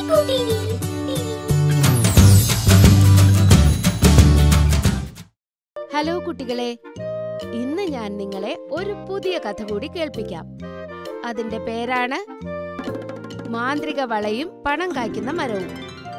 കുട്ടി ഹലോ കുട്ടികളെ ഇന്ന് ഞാൻ നിങ്ങളെ ഒരു പുതിയ കഥ കൂടി കേൾപ്പിക്കാം അതിന്റെ പേരാണ് മാന്ത്രിക വളയും പണം കായ്ക്കുന്ന മരവും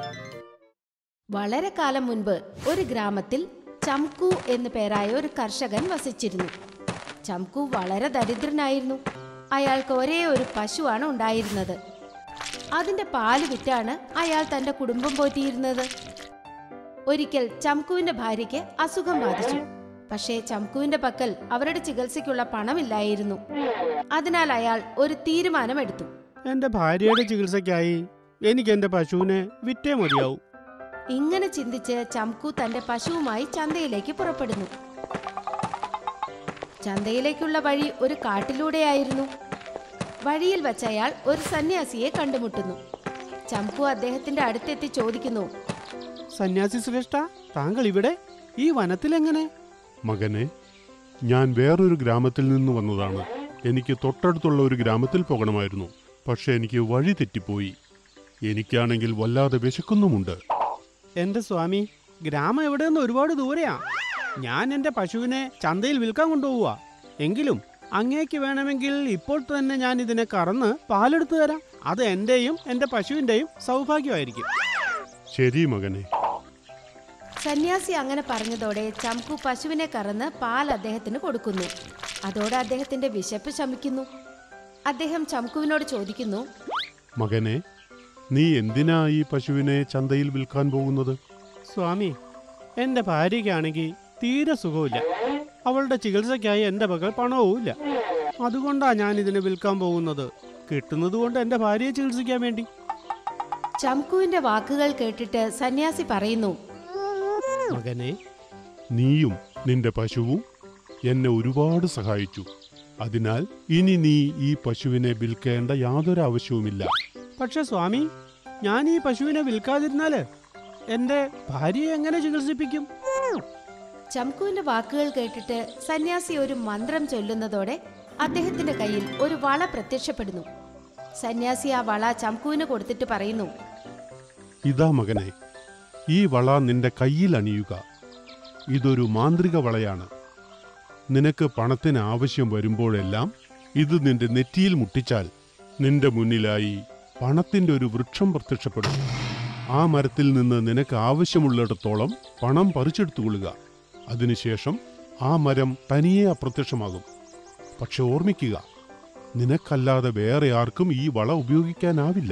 വളരെ കാലം മുൻപ് ഒരു ഗ്രാമത്തിൽ ചംകു എന്നു പേരായ ഒരു കർഷകൻ വസിച്ചിരുന്നു ചംകു വളരെ ദരിദ്രനായിരുന്നു അയാൾക്ക് ഒരേ ഒരു പശുവാണ് ഉണ്ടായിരുന്നത് അതിന്റെ പാല് വിറ്റാണ് അയാൾ തന്റെ കുടുംബം പോറ്റിയിരുന്നത് ഒരിക്കൽ ചംകുവിന്റെ ഭാര്യയ്ക്ക് അസുഖം ബാധിച്ചു പക്ഷേ ചംകുവിന്റെ പക്കൽ അവരുടെ ചികിത്സയ്ക്കുള്ള പണമില്ലായിരുന്നു അതിനാൽ അയാൾ ഒരു തീരുമാനമെടുത്തു എന്റെ ഭാര്യയുടെ ചികിത്സയ്ക്കായി എനിക്ക് എന്റെ പശുവിനെ വിറ്റേ മതിയാവും ഇങ്ങനെ ചിന്തിച്ച് ചംകു തന്റെ പശുവുമായി ചന്തയിലേക്ക് പുറപ്പെടുന്നു ചന്തയിലേക്കുള്ള വഴി ഒരു കാട്ടിലൂടെയായിരുന്നു വഴിയിൽ വച്ച് അയാൾ ഒരു സന്യാസിയെ കണ്ടുമുട്ടുന്നു ചംകു അദ്ദേഹത്തിന്റെ അടുത്തെത്തി ചോദിക്കുന്നു സന്യാസി ശ്രേഷ്ഠ താങ്കൾ ഇവിടെ ഈ വനത്തിലെങ്ങനെ മകനെ ഞാൻ വേറൊരു ഗ്രാമത്തിൽ നിന്ന് വന്നതാണ് എനിക്ക് തൊട്ടടുത്തുള്ള ഒരു ഗ്രാമത്തിൽ പോകണമായിരുന്നു പക്ഷെ എനിക്ക് വഴി തെറ്റിപ്പോയി എനിക്കാണെങ്കിൽ വല്ലാതെ വിശക്കുന്നുമുണ്ട് എന്റെ സ്വാമി ഗ്രാമം എവിടെയെന്ന് ഒരുപാട് ദൂരെയാ ഞാൻ എന്റെ പശുവിനെ ചന്തയിൽ വിൽക്കാൻ കൊണ്ടുപോവുക എങ്കിലും അങ്ങേക്ക് വേണമെങ്കിൽ ഇപ്പോൾ തന്നെ ഞാൻ ഇതിനെ കറന്ന് പാലെടുത്തു തരാം അത് എന്റെയും എന്റെ പശുവിന്റെയും സൗഭാഗ്യമായിരിക്കും ശരി മകനെ സന്യാസി അങ്ങനെ പറഞ്ഞതോടെ ചംകു പശുവിനെ കറന്ന് പാൽ അദ്ദേഹത്തിന് കൊടുക്കുന്നു അതോടെ അദ്ദേഹത്തിന്റെ വിശപ്പ് ശമിക്കുന്നു അദ്ദേഹം ചംകുവിനോട് ചോദിക്കുന്നു മകനെ നീ എന്തിനാ ഈ പശുവിനെ ചന്തയിൽ വിൽക്കാൻ പോകുന്നത് സ്വാമി എന്റെ ഭാര്യയ്ക്കാണെങ്കിൽ തീരെ സുഖമില്ല അവളുടെ ചികിത്സയ്ക്കായി എന്റെ പകൽ പണവുമില്ല അതുകൊണ്ടാ ഞാൻ ഇതിനെ വിൽക്കാൻ പോകുന്നത് കിട്ടുന്നത് കൊണ്ട് എന്റെ ഭാര്യയെ ചികിത്സിക്കാൻ വേണ്ടി ചംകുവിന്റെ വാക്കുകൾ കേട്ടിട്ട് സന്യാസി പറയുന്നു മകനെ നീയും നിന്റെ പശുവും എന്നെ ഒരുപാട് സഹായിച്ചു അതിനാൽ ഇനി നീ ഈ പശുവിനെ വിൽക്കേണ്ട യാതൊരു ആവശ്യവുമില്ല പക്ഷെ സ്വാമി ഞാൻ ഈ പശുവിനെ വിൽക്കാതിരുന്നാല് എന്റെ ഭാര്യയെ എങ്ങനെ ചികിത്സിപ്പിക്കും ചംകുവിന്റെ വാക്കുകൾ കേട്ടിട്ട് സന്യാസി ഒരു മന്ത്രം ചൊല്ലുന്നതോടെ അദ്ദേഹത്തിന്റെ കയ്യിൽ ഒരു വള പ്രത്യക്ഷപ്പെടുന്നു സന്യാസി ആ വള ചംകുവിന് കൊടുത്തിട്ട് പറയുന്നു ഇതാ മകനെ ഈ വള നിന്റെ കയ്യിൽ അണിയുക ഇതൊരു മാന്ത്രിക വളയാണ് നിനക്ക് പണത്തിന് ആവശ്യം വരുമ്പോഴെല്ലാം ഇത് നിന്റെ നെറ്റിയിൽ മുട്ടിച്ചാൽ നിന്റെ മുന്നിലായി പണത്തിന്റെ ഒരു വൃക്ഷം പ്രത്യക്ഷപ്പെടും ആ മരത്തിൽ നിന്ന് നിനക്ക് ആവശ്യമുള്ളിടത്തോളം പണം പറിച്ചെടുത്തുകൊള്ളുക അതിനുശേഷം ആ മരം തനിയെ അപ്രത്യക്ഷമാകും പക്ഷെ ഓർമ്മിക്കുക നിനക്കല്ലാതെ വേറെ ആർക്കും ഈ വള ഉപയോഗിക്കാനാവില്ല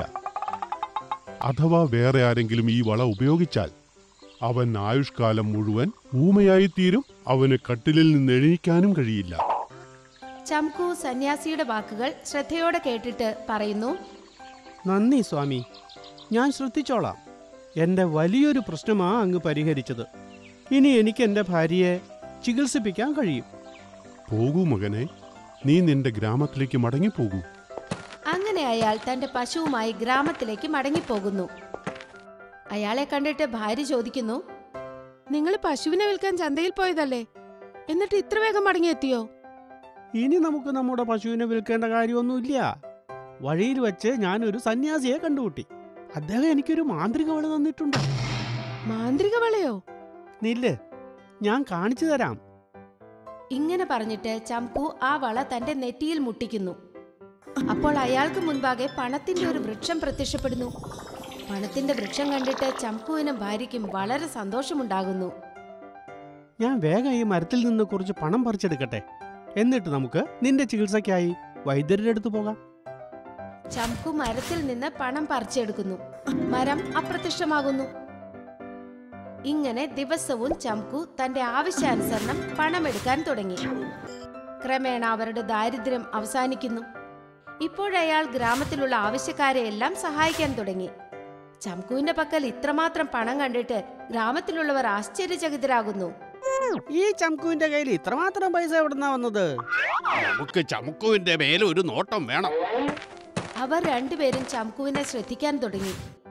അഥവാ വേറെ ആരെങ്കിലും ഈ വള ഉപയോഗിച്ചാൽ അവൻ ആയുഷ്കാലം മുഴുവൻ ഊമയായിത്തീരും അവന് കട്ടിലിൽ നിന്ന് എണീക്കാനും കഴിയില്ല ചംകു സന്യാസിയുടെ വാക്കുകൾ ശ്രദ്ധയോടെ കേട്ടിട്ട് പറയുന്നു നന്ദി സ്വാമി ഞാൻ ശ്രദ്ധിച്ചോളാം എന്റെ വലിയൊരു പ്രശ്നമാ അങ്ങ് പരിഹരിച്ചത് ഇനി എനിക്ക് എന്റെ ഭാര്യയെ ചികിത്സിപ്പിക്കാൻ കഴിയും പോകൂ മകനെ നീ നിന്റെ ഗ്രാമത്തിലേക്ക് മടങ്ങിപ്പോകൂ അങ്ങനെ അയാൾ തന്റെ പശുവുമായി ഗ്രാമത്തിലേക്ക് മടങ്ങിപ്പോകുന്നു അയാളെ കണ്ടിട്ട് ഭാര്യ ചോദിക്കുന്നു നിങ്ങൾ പശുവിനെ വിൽക്കാൻ ചന്തയിൽ പോയതല്ലേ എന്നിട്ട് ഇത്ര വേഗം മടങ്ങിയെത്തിയോ ഇനി നമുക്ക് നമ്മുടെ പശുവിനെ വിൽക്കേണ്ട കാര്യമൊന്നുമില്ല വഴിയിൽ വെച്ച് ഞാനൊരു സന്യാസിയെ കണ്ടുമുട്ടി അദ്ദേഹം എനിക്കൊരു മാന്ത്രിക വള തന്നിട്ടുണ്ട് മാന്ത്രിക വളയോ നില്ല് ഞാൻ കാണിച്ചു തരാം ഇങ്ങനെ പറഞ്ഞിട്ട് ചംപു ആ വള തന്റെ നെറ്റിയിൽ മുട്ടിക്കുന്നു അപ്പോൾ അയാൾക്ക് മുൻപാകെ പണത്തിന്റെ ഒരു വൃക്ഷം പ്രത്യക്ഷപ്പെടുന്നു പണത്തിന്റെ വൃക്ഷം കണ്ടിട്ട് ചംപുവിനും ഭാര്യയ്ക്കും വളരെ സന്തോഷമുണ്ടാകുന്നു ഞാൻ വേഗം ഈ മരത്തിൽ നിന്ന് കുറച്ച് പണം പറിച്ചെടുക്കട്ടെ എന്നിട്ട് നമുക്ക് നിന്റെ ചികിത്സയ്ക്കായി വൈദ്യരുടെ അടുത്ത് പോകാം ചംകു മരത്തിൽ നിന്ന് പണം പറിച്ചെടുക്കുന്നു മരം അപ്രത്യക്ഷമാകുന്നു ഇങ്ങനെ ദിവസവും ചംകു തന്റെ ആവശ്യാനുസരണം പണമെടുക്കാൻ തുടങ്ങി ക്രമേണ അവരുടെ ദാരിദ്ര്യം അവസാനിക്കുന്നു ഇപ്പോഴയാൾ ഗ്രാമത്തിലുള്ള ആവശ്യക്കാരെ എല്ലാം സഹായിക്കാൻ തുടങ്ങി ചംകുവിന്റെ പക്കൽ ഇത്രമാത്രം പണം കണ്ടിട്ട് ഗ്രാമത്തിലുള്ളവർ ആശ്ചര്യചകിതരാകുന്നു ഈ ചംകുവിന്റെ കയ്യിൽ ഇത്രമാത്രം പൈസ എവിടുന്നാ വന്നത് നമുക്ക് ചമുക്കുവിന്റെ മേലെ ഒരു നോട്ടം വേണം അവർ രണ്ടുപേരും ചംകുവിനെ ശ്രദ്ധിക്കാൻ തുടങ്ങി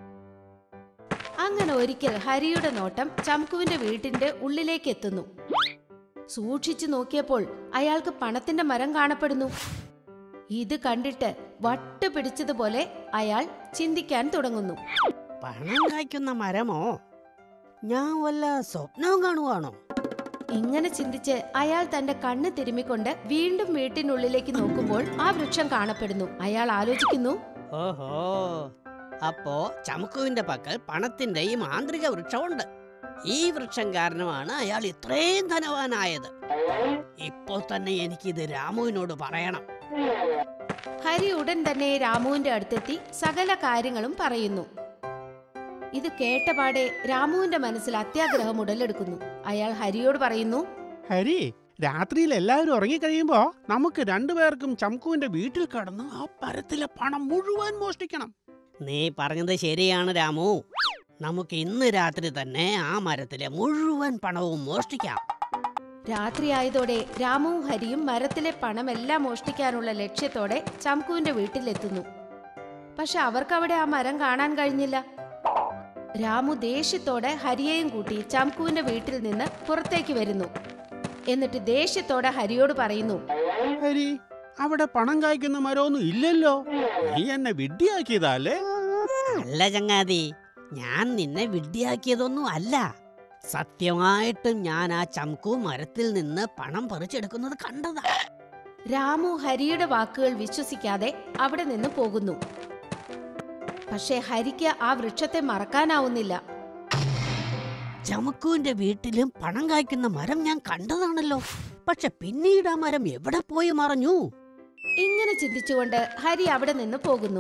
അങ്ങനെ ഒരിക്കൽ ഹരിയുടെ നോട്ടം ചംകുവിന്റെ വീട്ടിന്റെ ഉള്ളിലേക്ക് എത്തുന്നു സൂക്ഷിച്ചു നോക്കിയപ്പോൾ അയാൾക്ക് പണത്തിന്റെ മരം കാണപ്പെടുന്നു ഇത് കണ്ടിട്ട് വട്ട് പിടിച്ചതുപോലെ അയാൾ ചിന്തിക്കാൻ തുടങ്ങുന്നു പണം കായ്ക്കുന്ന മരമോ ഞാൻ വല്ല സ്വപ്നവും കാണുവാണോ ഇങ്ങനെ ചിന്തിച്ച് അയാൾ തന്റെ കണ്ണ് തിരുമ്മിക്കൊണ്ട് വീണ്ടും വീട്ടിനുള്ളിലേക്ക് നോക്കുമ്പോൾ ആ വൃക്ഷം കാണപ്പെടുന്നു അയാൾ ആലോചിക്കുന്നു ഓഹോ അപ്പോ ചമുക്കുവിന്റെ പക്കൽ പണത്തിന്റെ ഈ മാന്ത്രിക വൃക്ഷമുണ്ട് ഈ വൃക്ഷം കാരണമാണ് അയാൾ ഇത്രയും ധനവാനായത് ഇപ്പോൾ തന്നെ എനിക്കിത് രാമുവിനോട് പറയണം ഹരി ഉടൻ തന്നെ രാമുവിന്റെ അടുത്തെത്തി സകല കാര്യങ്ങളും പറയുന്നു ഇത് കേട്ടപാടെ രാമുവിന്റെ മനസ്സിൽ അത്യാഗ്രഹം ഉടലെടുക്കുന്നു അയാൾ ഹരിയോട് പറയുന്നു ഹരി രാത്രിയിൽ എല്ലാവരും ഉറങ്ങിക്കഴിയുമ്പോ നമുക്ക് രണ്ടുപേർക്കും ചംകുവിന്റെ വീട്ടിൽ കടന്ന് ആ പരത്തിലെ പണം മുഴുവൻ മോഷ്ടിക്കണം നീ പറഞ്ഞത് ശരിയാണ് രാമു നമുക്ക് ഇന്ന് രാത്രി തന്നെ ആ മരത്തിലെ മുഴുവൻ പണവും മോഷ്ടിക്കാം രാത്രിയായതോടെ രാമുവും ഹരിയും മരത്തിലെ പണമെല്ലാം മോഷ്ടിക്കാനുള്ള ലക്ഷ്യത്തോടെ ചംകുവിന്റെ വീട്ടിലെത്തുന്നു പക്ഷെ അവർക്കവിടെ ആ മരം കാണാൻ കഴിഞ്ഞില്ല രാമു ദേഷ്യത്തോടെ ഹരിയെയും കൂട്ടി ചംകുവിന്റെ വീട്ടിൽ നിന്ന് പുറത്തേക്ക് വരുന്നു എന്നിട്ട് ദേഷ്യത്തോടെ ഹരിയോട് പറയുന്നു ഹരി അവിടെ പണം കായ്ക്കുന്ന മരമൊന്നും ഇല്ലല്ലോ നീ എന്നെ വിഡ്ഢിയാക്കിയതല്ലേ അല്ല ചങ്ങാതി ഞാൻ നിന്നെ വിഡ്ഢിയാക്കിയതൊന്നും അല്ല സത്യമായിട്ടും ഞാൻ ആ ചംകു മരത്തിൽ നിന്ന് പണം പറിച്ചെടുക്കുന്നത് കണ്ടതാ രാമു ഹരിയുടെ വാക്കുകൾ വിശ്വസിക്കാതെ അവിടെ നിന്ന് പോകുന്നു പക്ഷേ ഹരിക്ക് ആ വൃക്ഷത്തെ മറക്കാനാവുന്നില്ല ചമുക്കുവിന്റെ വീട്ടിലും പണം കായ്ക്കുന്ന മരം ഞാൻ കണ്ടതാണല്ലോ പക്ഷെ പിന്നീട് ആ മരം എവിടെ പോയി മറഞ്ഞു ഇങ്ങനെ ചിന്തിച്ചുകൊണ്ട് ഹരി അവിടെ നിന്ന് പോകുന്നു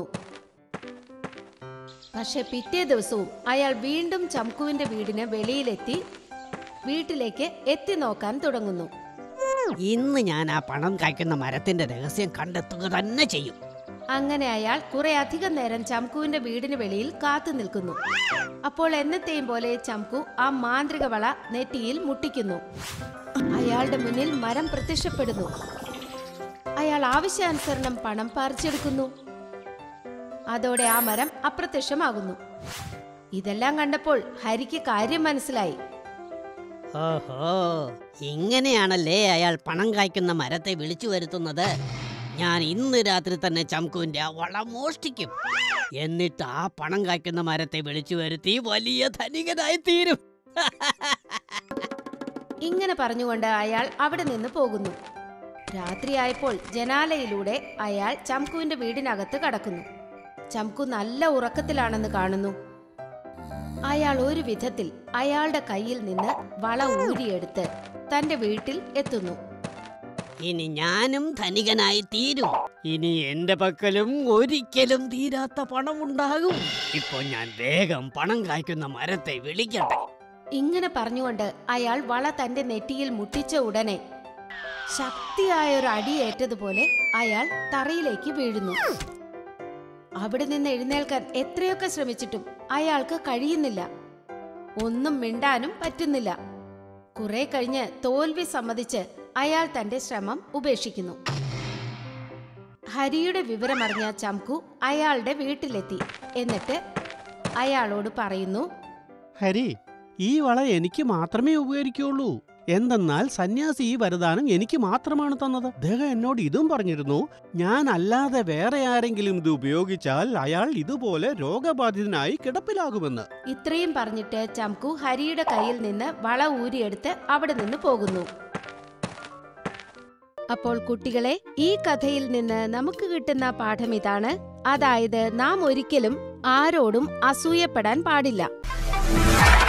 പക്ഷെ പിറ്റേ ദിവസവും അയാൾ വീണ്ടും ചംകുവിന്റെ വീടിന് വെളിയിലെത്തി വീട്ടിലേക്ക് എത്തി നോക്കാൻ തുടങ്ങുന്നു ഇന്ന് ഞാൻ ആ പണം കായ്ക്കുന്ന മരത്തിന്റെ രഹസ്യം കണ്ടെത്തുക തന്നെ ചെയ്യും അങ്ങനെ അയാൾ കുറെ അധികം നേരം ചംകുവിന്റെ വീടിന് വെളിയിൽ കാത്തു നിൽക്കുന്നു അപ്പോൾ എന്നത്തെയും പോലെ ചംകു ആ മാന്ത്രിക വള നെറ്റിയിൽ മുട്ടിക്കുന്നു അയാളുടെ മുന്നിൽ മരം പ്രത്യക്ഷപ്പെടുന്നു അയാൾ ആവശ്യാനുസരണം പണം പറിച്ചെടുക്കുന്നു അതോടെ ആ മരം അപ്രത്യക്ഷമാകുന്നു ഇതെല്ലാം കണ്ടപ്പോൾ ഹരിക്ക് കാര്യം മനസ്സിലായി ഓഹോ ഇങ്ങനെയാണല്ലേ അയാൾ പണം കായ്ക്കുന്ന മരത്തെ വിളിച്ചു വരുത്തുന്നത് ഞാൻ ഇന്ന് രാത്രി തന്നെ ചംകുവിന്റെ ആ വള മോഷ്ടിക്കും എന്നിട്ട് ആ പണം കായ്ക്കുന്ന മരത്തെ വിളിച്ചു വരുത്തി വലിയ ധനികനായി തീരും ഇങ്ങനെ പറഞ്ഞുകൊണ്ട് അയാൾ അവിടെ നിന്ന് പോകുന്നു രാത്രിയായപ്പോൾ ജനാലയിലൂടെ അയാൾ ചംകുവിന്റെ വീടിനകത്ത് കടക്കുന്നു ചംകു നല്ല ഉറക്കത്തിലാണെന്ന് കാണുന്നു അയാൾ ഒരു വിധത്തിൽ അയാളുടെ കയ്യിൽ നിന്ന് വള ഊരിയെടുത്ത് തന്റെ വീട്ടിൽ എത്തുന്നു ഇനി ഞാനും ധനികനായി തീരും ഇനി എന്റെ പക്കലും ഒരിക്കലും തീരാത്ത പണമുണ്ടാകും ഇപ്പൊ ഞാൻ വേഗം പണം കായ്ക്കുന്ന മരത്തെ വിളിക്കട്ടെ ഇങ്ങനെ പറഞ്ഞുകൊണ്ട് അയാൾ വള തന്റെ നെറ്റിയിൽ മുട്ടിച്ച ഉടനെ ശക്തിയായ ഒരു അടിയേറ്റതുപോലെ അയാൾ തറയിലേക്ക് വീഴുന്നു അവിടെ നിന്ന് എഴുന്നേൽക്കാൻ എത്രയൊക്കെ ശ്രമിച്ചിട്ടും അയാൾക്ക് കഴിയുന്നില്ല ഒന്നും മിണ്ടാനും പറ്റുന്നില്ല കുറെ കഴിഞ്ഞ് തോൽവി സമ്മതിച്ച് അയാൾ തന്റെ ശ്രമം ഉപേക്ഷിക്കുന്നു ഹരിയുടെ വിവരമറിഞ്ഞ ചംകു അയാളുടെ വീട്ടിലെത്തി എന്നിട്ട് അയാളോട് പറയുന്നു ഹരി ഈ വള എനിക്ക് മാത്രമേ ഉപകരിക്കുള്ളൂ എന്തെന്നാൽ സന്യാസി ഈ വരദാനം എനിക്ക് മാത്രമാണ് തന്നത് അദ്ദേഹം എന്നോട് ഇതും പറഞ്ഞിരുന്നു ഞാൻ അല്ലാതെ വേറെ ആരെങ്കിലും ഇത് ഉപയോഗിച്ചാൽ അയാൾ ഇതുപോലെ രോഗബാധിതനായി കിടപ്പിലാകുമെന്ന് ഇത്രയും പറഞ്ഞിട്ട് ചംകു ഹരിയുടെ കയ്യിൽ നിന്ന് വള ഊരിയെടുത്ത് അവിടെ നിന്ന് പോകുന്നു അപ്പോൾ കുട്ടികളെ ഈ കഥയിൽ നിന്ന് നമുക്ക് കിട്ടുന്ന പാഠം ഇതാണ് അതായത് നാം ഒരിക്കലും ആരോടും അസൂയപ്പെടാൻ പാടില്ല